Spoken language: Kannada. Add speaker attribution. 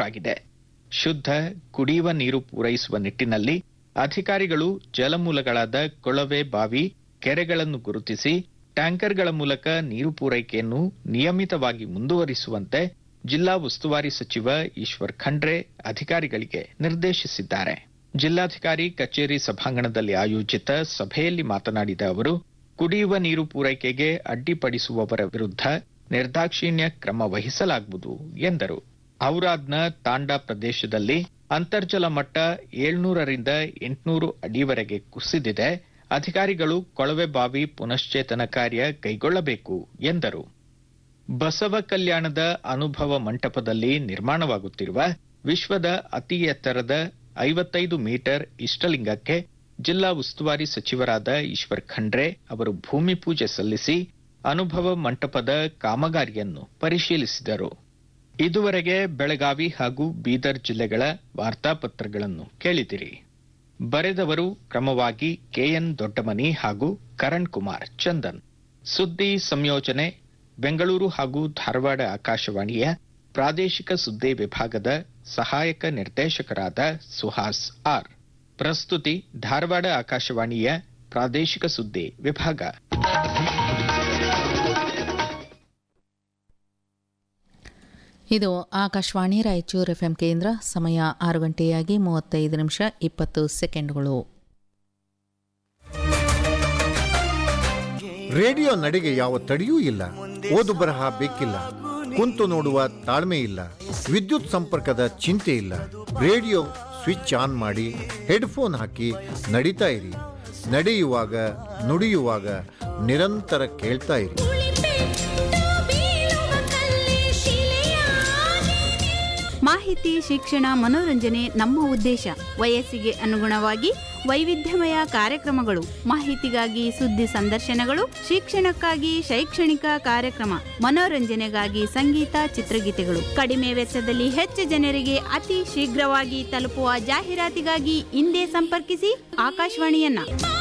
Speaker 1: ಎದುರಾಗಿದೆ ಶುದ್ಧ ಕುಡಿಯುವ ನೀರು ಪೂರೈಸುವ ನಿಟ್ಟಿನಲ್ಲಿ ಅಧಿಕಾರಿಗಳು ಜಲಮೂಲಗಳಾದ ಕೊಳವೆ ಬಾವಿ ಕೆರೆಗಳನ್ನು ಗುರುತಿಸಿ ಟ್ಯಾಂಕರ್ಗಳ ಮೂಲಕ ನೀರು ಪೂರೈಕೆಯನ್ನು ನಿಯಮಿತವಾಗಿ ಮುಂದುವರಿಸುವಂತೆ ಜಿಲ್ಲಾ ಉಸ್ತುವಾರಿ ಸಚಿವ ಈಶ್ವರ್ ಖಂಡ್ರೆ ಅಧಿಕಾರಿಗಳಿಗೆ ನಿರ್ದೇಶಿಸಿದ್ದಾರೆ ಜಿಲ್ಲಾಧಿಕಾರಿ ಕಚೇರಿ ಸಭಾಂಗಣದಲ್ಲಿ ಆಯೋಜಿತ ಸಭೆಯಲ್ಲಿ ಮಾತನಾಡಿದ ಅವರು ಕುಡಿಯುವ ನೀರು ಪೂರೈಕೆಗೆ ಅಡ್ಡಿಪಡಿಸುವವರ ವಿರುದ್ಧ ನಿರ್ದಾಕ್ಷಿಣ್ಯ ಕ್ರಮ ವಹಿಸಲಾಗುವುದು ಎಂದರು ಔರಾದ್ನ ತಾಂಡಾ ಪ್ರದೇಶದಲ್ಲಿ ಅಂತರ್ಜಲ ಮಟ್ಟ ಏಳ್ನೂರರಿಂದ ಎಂಟುನೂರು ಅಡಿವರೆಗೆ ಕುಸಿದಿದೆ ಅಧಿಕಾರಿಗಳು ಕೊಳವೆ ಬಾವಿ ಪುನಶ್ಚೇತನ ಕಾರ್ಯ ಕೈಗೊಳ್ಳಬೇಕು ಎಂದರು ಬಸವ ಕಲ್ಯಾಣದ ಅನುಭವ ಮಂಟಪದಲ್ಲಿ ನಿರ್ಮಾಣವಾಗುತ್ತಿರುವ ವಿಶ್ವದ ಅತಿ ಎತ್ತರದ ಐವತ್ತೈದು ಮೀಟರ್ ಇಷ್ಟಲಿಂಗಕ್ಕೆ ಜಿಲ್ಲಾ ಉಸ್ತುವಾರಿ ಸಚಿವರಾದ ಈಶ್ವರ್ ಖಂಡ್ರೆ ಅವರು ಭೂಮಿ ಪೂಜೆ ಸಲ್ಲಿಸಿ ಅನುಭವ ಮಂಟಪದ ಕಾಮಗಾರಿಯನ್ನು ಪರಿಶೀಲಿಸಿದರು ಇದುವರೆಗೆ ಬೆಳಗಾವಿ ಹಾಗೂ ಬೀದರ್ ಜಿಲ್ಲೆಗಳ ವಾರ್ತಾಪತ್ರಗಳನ್ನು ಕೇಳಿದಿರಿ ಬರೆದವರು ಕ್ರಮವಾಗಿ ಕೆಎನ್ ದೊಡ್ಡಮನಿ ಹಾಗೂ ಕರಣ್ ಕುಮಾರ್ ಚಂದನ್ ಸುದ್ದಿ ಸಂಯೋಜನೆ ಬೆಂಗಳೂರು ಹಾಗೂ ಧಾರವಾಡ ಆಕಾಶವಾಣಿಯ ಪ್ರಾದೇಶಿಕ ಸುದ್ದಿ ವಿಭಾಗದ ಸಹಾಯಕ ನಿರ್ದೇಶಕರಾದ ಸುಹಾಸ್ ಆರ್ ಪ್ರಸ್ತುತಿ ಧಾರವಾಡ ಆಕಾಶವಾಣಿಯ ಪ್ರಾದೇಶಿಕ ಸುದ್ದಿ ವಿಭಾಗ
Speaker 2: ಇದು ಆಕಾಶವಾಣಿ ರಾಯಚೂರು ಎಫ್ಎಂ ಕೇಂದ್ರ ಸಮಯ ಆರು ಗಂಟೆಯಾಗಿ ಮೂವತ್ತೈದು ನಿಮಿಷ ಇಪ್ಪತ್ತು ಸೆಕೆಂಡ್ಗಳು
Speaker 3: ರೇಡಿಯೋ ನಡೆಗೆ ಯಾವ ತಡೆಯೂ ಇಲ್ಲ ಓದು ಬರಹ ಬೇಕಿಲ್ಲ ಕುಂತು ನೋಡುವ ತಾಳ್ಮೆ ಇಲ್ಲ ವಿದ್ಯುತ್ ಸಂಪರ್ಕದ ಚಿಂತೆ ಇಲ್ಲ ರೇಡಿಯೋ ಸ್ವಿಚ್ ಆನ್ ಮಾಡಿ ಹೆಡ್ಫೋನ್ ಹಾಕಿ ನಡೀತಾ ಇರಿ ನಡೆಯುವಾಗ ನುಡಿಯುವಾಗ ನಿರಂತರ ಕೇಳ್ತಾ ಇರಿ
Speaker 4: ಮಾಹಿತಿ ಶಿಕ್ಷಣ ಮನೋರಂಜನೆ ನಮ್ಮ ಉದ್ದೇಶ ವಯಸ್ಸಿಗೆ ಅನುಗುಣವಾಗಿ ವೈವಿಧ್ಯಮಯ ಕಾರ್ಯಕ್ರಮಗಳು ಮಾಹಿತಿಗಾಗಿ ಸುದ್ದಿ ಸಂದರ್ಶನಗಳು ಶಿಕ್ಷಣಕ್ಕಾಗಿ ಶೈಕ್ಷಣಿಕ ಕಾರ್ಯಕ್ರಮ ಮನೋರಂಜನೆಗಾಗಿ ಸಂಗೀತ ಚಿತ್ರಗೀತೆಗಳು ಕಡಿಮೆ ವೆಚ್ಚದಲ್ಲಿ ಹೆಚ್ಚು ಜನರಿಗೆ ಅತಿ ಶೀಘ್ರವಾಗಿ ತಲುಪುವ ಜಾಹೀರಾತಿಗಾಗಿ ಹಿಂದೆ ಸಂಪರ್ಕಿಸಿ ಆಕಾಶವಾಣಿಯನ್ನ